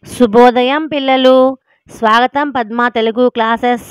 శుభోదయం పిల్లలు స్వాగతం పద్మ తెలుగు క్లాసెస్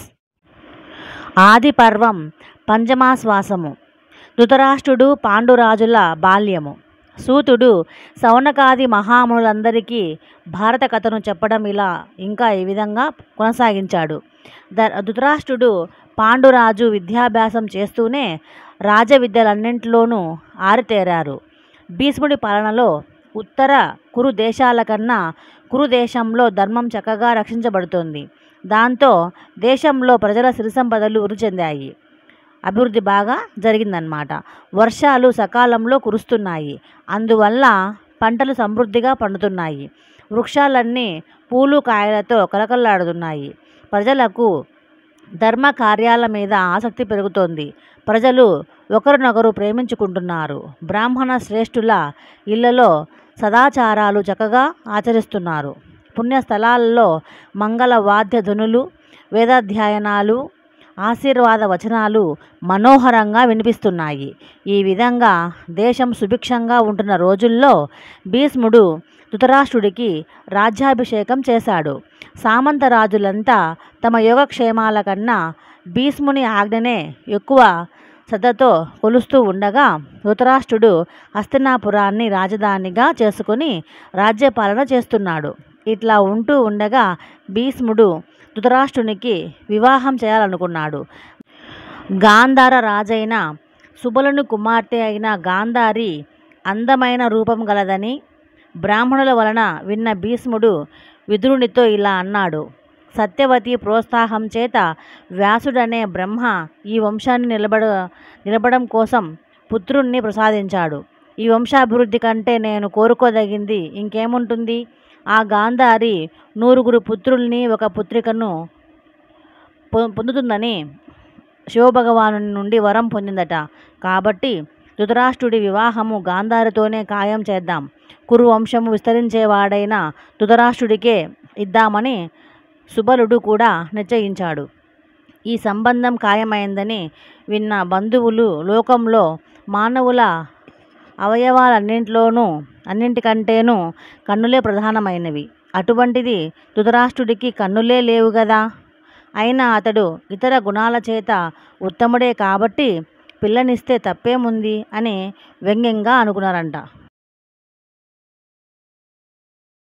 ఆది పర్వం పంచమాశ్వాసము ధృతరాష్ట్రుడు పాండురాజుల బాల్యము సూతుడు సౌనకాది మహామునులందరికీ భారత కథను చెప్పడం ఇలా ఇంకా ఈ విధంగా కొనసాగించాడు ద ధృతరాష్ట్రుడు పాండురాజు విద్యాభ్యాసం చేస్తూనే రాజ విద్యలన్నింటిలోనూ ఆరితేరారు భీష్ముడి పాలనలో ఉత్తర కురు దేశాల కన్నా కురు దేశంలో ధర్మం చక్కగా రక్షించబడుతోంది దాంతో దేశంలో ప్రజల సిరి సంపదలు వృద్ధి చెందాయి అభివృద్ధి బాగా జరిగిందన్నమాట వర్షాలు సకాలంలో కురుస్తున్నాయి అందువల్ల పంటలు సమృద్ధిగా పండుతున్నాయి వృక్షాలన్నీ పూలు కాయలతో కలకల్లాడుతున్నాయి ప్రజలకు ధర్మ కార్యాల మీద ఆసక్తి పెరుగుతోంది ప్రజలు ఒకరినొకరు ప్రేమించుకుంటున్నారు బ్రాహ్మణ శ్రేష్ఠుల ఇళ్లలో సదాచారాలు చక్కగా ఆచరిస్తున్నారు పుణ్యస్థలాల్లో మంగళ వాద్య ధనులు వేదాధ్యయనాలు ఆశీర్వాద వచనాలు మనోహరంగా వినిపిస్తున్నాయి ఈ విధంగా దేశం సుభిక్షంగా ఉంటున్న రోజుల్లో భీష్ముడు ధృతరాష్ట్రుడికి రాజ్యాభిషేకం చేశాడు సామంతరాజులంతా తమ యోగక్షేమాల కన్నా భీష్ముని ఆజ్ఞనే ఎక్కువ శ్రద్ధతో కొలుస్తూ ఉండగా ధృతరాష్ట్రుడు హస్తినాపురాన్ని రాజధానిగా చేసుకుని రాజ్యపాలన చేస్తున్నాడు ఇట్లా ఉంటూ ఉండగా భీష్ముడు ధృతరాష్ట్రునికి వివాహం చేయాలనుకున్నాడు గాంధార రాజైన సుబలుని కుమార్తె అయిన గాంధారి అందమైన రూపం గలదని బ్రాహ్మణుల వలన విన్న భీష్ముడు విదురునితో ఇలా అన్నాడు సత్యవతి ప్రోత్సాహం చేత వ్యాసుడనే బ్రహ్మ ఈ వంశాన్ని నిలబడ నిలబడం కోసం పుత్రుణ్ణి ప్రసాదించాడు ఈ వంశాభివృద్ధి కంటే నేను కోరుకోదగింది ఇంకేముంటుంది ఆ గాంధారి నూరుగురు పుత్రుల్ని ఒక పుత్రికను పొ- పొందుతుందని శివభగవాను నుండి వరం పొందిందట కాబట్టి ధృతరాష్ట్రుడి వివాహము గాంధారితోనే ఖాయం చేద్దాం కురు వంశము విస్తరించేవాడైన ధృతరాష్ట్రుడికే ఇద్దామని సుబలుడు కూడా నిశ్చయించాడు ఈ సంబంధం ఖాయమైందని విన్న బంధువులు లోకంలో మానవుల అవయవాలన్నింటిలోనూ అన్నింటికంటేనూ కన్నులే ప్రధానమైనవి అటువంటిది ధృతరాష్ట్రుడికి కన్నులే లేవు కదా అయినా అతడు ఇతర గుణాల చేత ఉత్తముడే కాబట్టి పిల్లనిస్తే తప్పేముంది అని వ్యంగ్యంగా అనుకున్నారంట